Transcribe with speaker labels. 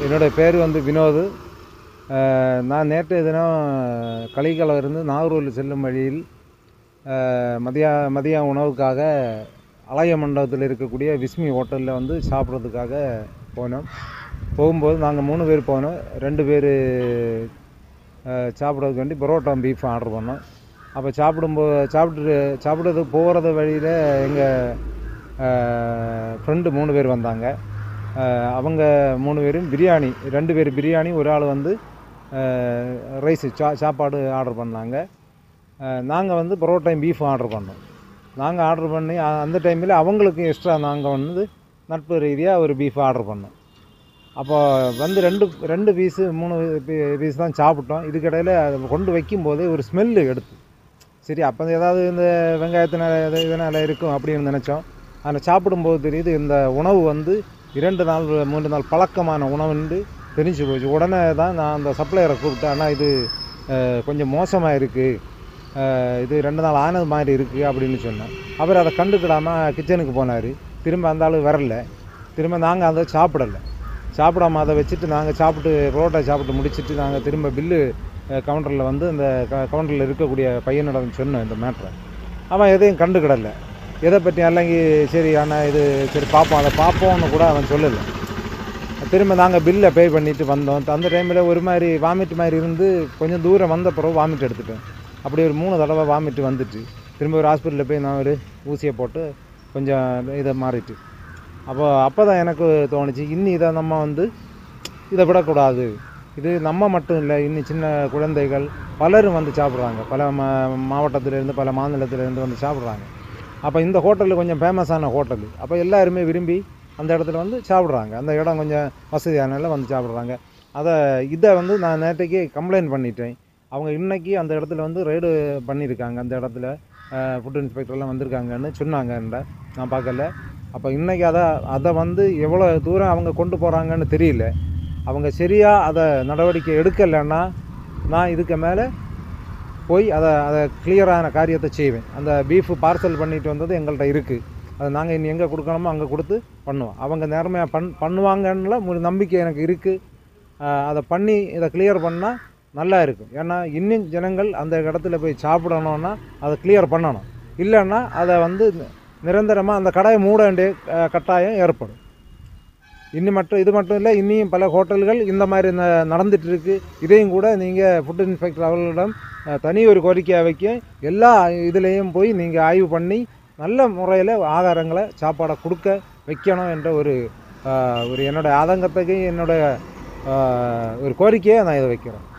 Speaker 1: என்னுடைய பேர் வந்து வினோத் அஹ், நான் நேற்றைய தினம் கலிக்கலம் இருந்து நாகூரில் செல்லும் வழியில் அஹ், மதிய மதிய உணவுக்காக அழகிய மண்டபத்தில் இருக்கக்கூடிய விஸ்மி ஹோட்டலில் வந்து சாப்பிட்றதுக்காக போனோம் போகும்போது நாங்கள் மூணு பேர் போனோம் ரெண்டு பேர் சாப்பிட்றதுக்கு வேண்டி பரோட்டா பீஃப் ஆர்டர் பண்ணோம் அப்போ சாப்பிடும்போது சாப்பிட்டு சாப்பிட்றதுக்கு போகிறது வழியில் எங்கள் ஃப்ரெண்டு மூணு பேர் வந்தாங்க அஹ் அவங்க மூணு பேரும் பிரியாணி ரெண்டு பேர் பிரியாணி ஒரு ஆள் வந்து ரைஸு சா சாப்பாடு ஆர்டர் பண்ணாங்க நாங்கள் வந்து பரோட்டாயும் பீஃப் ஆர்டர் பண்ணோம் நாங்கள் ஆர்டர் பண்ணி அ- அந்த டைமில் அவங்களுக்கு எக்ஸ்ட்ரா நாங்கள் வந்து நட்பு ரீதியாக ஒரு பீஃப் ஆர்டர் பண்ணோம் அப்போ வந்து ரெண்டு ரெண்டு பீஸு மூணு பீஸ் தான் சாப்பிட்டோம் இதுக்கிடையில் அதை கொண்டு வைக்கும்போதே ஒரு ஸ்மெல்லு எடுத்து சரி அப்போ ஏதாவது இந்த வெங்காயத்தினால இது- இதனால் இருக்கும் அப்படின்னு நினச்சோம் ஆனால் சாப்பிடும்போது தெரியுது இந்த உணவு வந்து இரண்டு நாள் மூன்று நாள் பழக்கமான உணவுன்னு தெரிஞ்சு போச்சு உடனே தான் நான் அந்த சப்ளையரை கூப்பிட்டேன் ஆனால் இது அஹ், கொஞ்சம் மோசமாக இருக்குது இது ரெண்டு நாள் ஆனது மாதிரி இருக்குது அப்படின்னு சொன்னேன் அவர் அதை கண்டுக்கிடாமல் கிச்சனுக்கு போனார் திரும்ப அந்த ஆள் வரல திரும்ப நாங்கள் அதை சாப்பிடலை சாப்பிடாம அதை வச்சுட்டு நாங்கள் சாப்பிட்டு புரோட்டா சாப்பிட்டு முடிச்சிட்டு நாங்கள் திரும்ப பில்லு கவுண்டரில் வந்து அந்த க கவுண்டரில் இருக்கக்கூடிய பையனிடம் சொன்னோம் இந்த மேட்ரை அவன் எதையும் கண்டுக்கிடலை எதை பற்றி அல்லங்கி சரி ஆனால் இது சரி பார்ப்போம் அதை பார்ப்போம்னு கூட அவன் சொல்லலை திரும்ப நாங்கள் பில்லை பே பண்ணிட்டு வந்தோம் அந்த டைமில் ஒரு மாதிரி வாமிட் மாதிரி இருந்து கொஞ்சம் தூரம் வந்த பிறகு வாமிட் எடுத்துட்டேன் அப்படி ஒரு மூணு தடவை வாமிட் வந்துட்டு திரும்ப ஒரு ஹாஸ்பிட்டலில் போய் நான் ஒரு ஊசியை போட்டு கொஞ்சம் இதை மாறிட்டு அப்போ அப்போ தான் எனக்கு தோணுச்சு இன்னி இதை நம்ம வந்து இதை விடக்கூடாது இது நம்ம மட்டும் இல்லை இன்னி சின்ன குழந்தைகள் பலரும் வந்து சாப்பிட்றாங்க பல மா மாவட்டத்திலேருந்து பல மாநிலத்திலேருந்து வந்து சாப்பிட்றாங்க அப்போ இந்த ஹோட்டல் கொஞ்சம் ஃபேமஸான ஹோட்டல் அப்போ எல்லாருமே விரும்பி அந்த இடத்துல வந்து சாப்பிட்றாங்க அந்த இடம் கொஞ்சம் வசதியானால வந்து சாப்பிட்றாங்க அதை இதை வந்து நான் நேற்றைக்கு கம்ப்ளைண்ட் பண்ணிட்டேன் அவங்க இன்னைக்கு அந்த இடத்துல வந்து ரெய்டு பண்ணியிருக்காங்க அந்த இடத்துல ஃபுட் இன்ஸ்பெக்டர்லாம் வந்திருக்காங்கன்னு சொன்னாங்க என்கிட்ட. நான் பார்க்கல அப்போ இன்னைக்கு அதை அதை வந்து எவ்வளோ தூரம் அவங்க கொண்டு போகிறாங்கன்னு தெரியல அவங்க சரியாக அதை நடவடிக்கை எடுக்கலைன்னா நான் இதுக்கு மேலே போய் அதை அதை கிளியரான காரியத்தை செய்வேன் அந்த பீஃப் பார்சல் பண்ணிட்டு வந்தது எங்கள்கிட்ட இருக்குது அதை நாங்கள் இனி எங்கே கொடுக்கணுமோ அங்கே கொடுத்து பண்ணுவோம் அவங்க நேர்மையாக பண் பண்ணுவாங்கன்னுல ஒரு நம்பிக்கை எனக்கு இருக்குது அதை பண்ணி இதை கிளியர் பண்ணால் நல்லா இருக்கும் ஏன்னா இன்னும் ஜனங்கள் அந்த இடத்துல போய் சாப்பிடணுன்னா அதை கிளியர் பண்ணணும் இல்லைன்னா அதை வந்து நிரந்தரமாக அந்த கடையை மூட வேண்டிய அஹ், கட்டாயம் ஏற்படும் இன்னி மட்டும் இது மட்டும் இல்லை இன்னியும் பல ஹோட்டல்கள் இந்த மாதிரி ந- நடந்துட்டு இருக்கு இதையும் கூட நீங்கள் ஃபுட் இன்ஸ்பெக்டர் அவர்களிடம் அஹ், தனி ஒரு கோரிக்கையை வைக்க எல்லா இதுலேயும் போய் நீங்கள் ஆய்வு பண்ணி நல்ல முறையில் ஆகாரங்களை சாப்பாடை கொடுக்க வைக்கணும் என்ற ஒரு அஹ், ஒரு என்னோட ஆதங்கத்துக்கு என்னோட அஹ், ஒரு கோரிக்கையை நான் இதை வைக்கிறேன்